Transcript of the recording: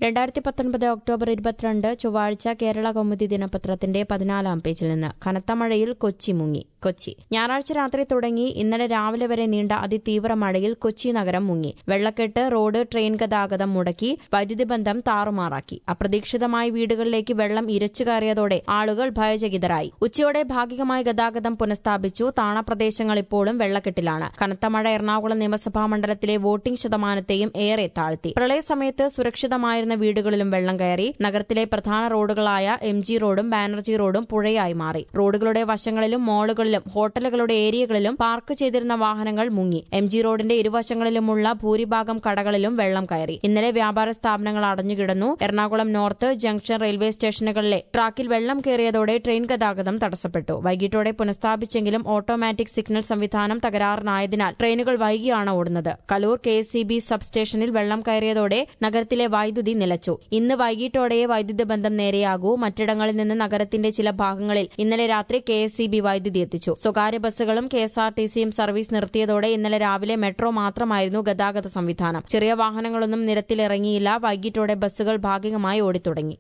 രണ്ടായിരത്തി പത്തൊൻപത് ഒക്ടോബർ ഇരുപത്തിരണ്ട് ചൊവ്വാഴ്ച കേരള കൗമുദി ദിനപത്രത്തിന്റെ പതിനാലാം പേജിൽ നിന്ന് കനത്ത മഴയിൽ കൊച്ചി മുങ്ങി കൊച്ചി ഞായറാഴ്ച രാത്രി തുടങ്ങി ഇന്നലെ രാവിലെ വരെ നീണ്ട അതിതീവ്ര മഴയിൽ കൊച്ചി നഗരം മുങ്ങി വെള്ളക്കെട്ട് റോഡ് ട്രെയിൻ ഗതാഗതം മുടക്കി വൈദ്യുതി ബന്ധം താറുമാറാക്കി അപ്രതീക്ഷിതമായി വീടുകളിലേക്ക് വെള്ളം ഇരച്ചു കയറിയതോടെ ആളുകൾ ഭയചകിതരായി ഉച്ചയോടെ ഭാഗികമായി ഗതാഗതം പുനഃസ്ഥാപിച്ചു താണ പ്രദേശങ്ങൾ ഇപ്പോഴും വെള്ളക്കെട്ടിലാണ് കനത്ത മഴ എറണാകുളം നിയമസഭാ മണ്ഡലത്തിലെ വോട്ടിംഗ് ശതമാനത്തെയും ഏറെ താഴ്ത്തി പ്രളയസമയത്ത് സുരക്ഷിതമായിരുന്ന വീടുകളിലും വെള്ളം കയറി നഗരത്തിലെ പ്രധാന റോഡുകളായ എം ജി റോഡും ബാനർജി റോഡും പുഴയായി മാറി റോഡുകളുടെ വശങ്ങളിലും മോളുകളിലും ഹോട്ടലുകളുടെ ഏരിയകളിലും പാർക്ക് ചെയ്തിരുന്ന വാഹനങ്ങൾ മുങ്ങി എം ജി റോഡിന്റെ ഇരുവശങ്ങളിലുമുള്ള ഭൂരിഭാഗം കടകളിലും വെള്ളം കയറി ഇന്നലെ വ്യാപാര സ്ഥാപനങ്ങൾ അടഞ്ഞുകിടന്നു എറണാകുളം നോർത്ത് ജംഗ്ഷൻ റെയിൽവേ സ്റ്റേഷനുകളിലെ ട്രാക്കിൽ വെള്ളം കയറിയതോടെ ട്രെയിൻ ഗതാഗതം തടസ്സപ്പെട്ടു വൈകിട്ടോടെ പുനഃസ്ഥാപിച്ചെങ്കിലും ഓട്ടോമാറ്റിക് സിഗ്നൽ സംവിധാനം തകരാറിനായതിനാൽ ട്രെയിനുകൾ വൈകിയാണ് ഓടുന്നത് കലൂർ കെ സബ് സ്റ്റേഷനിൽ വെള്ളം കയറിയതോടെ നഗരത്തിലെ വൈദ്യുതി നിലച്ചു ഇന്ന് വൈകിട്ടോടെയേ വൈദ്യുതി ബന്ധം നേരെയാകൂ മറ്റിടങ്ങളിൽ നിന്ന് നഗരത്തിന്റെ ചില ഭാഗങ്ങളിൽ ഇന്നലെ രാത്രി കെ വൈദ്യുതി എത്തിച്ചു സ്വകാര്യ ബസ്സുകളും കെ എസ് ആർ ടി സിയും സർവീസ് നിർത്തിയതോടെ ഇന്നലെ രാവിലെ മെട്രോ മാത്രമായിരുന്നു ഗതാഗത സംവിധാനം ചെറിയ വാഹനങ്ങളൊന്നും നിരത്തിലിറങ്ങിയില്ല വൈകിട്ടോടെ ബസ്സുകൾ ഭാഗികമായി ഓടിത്തുടങ്ങി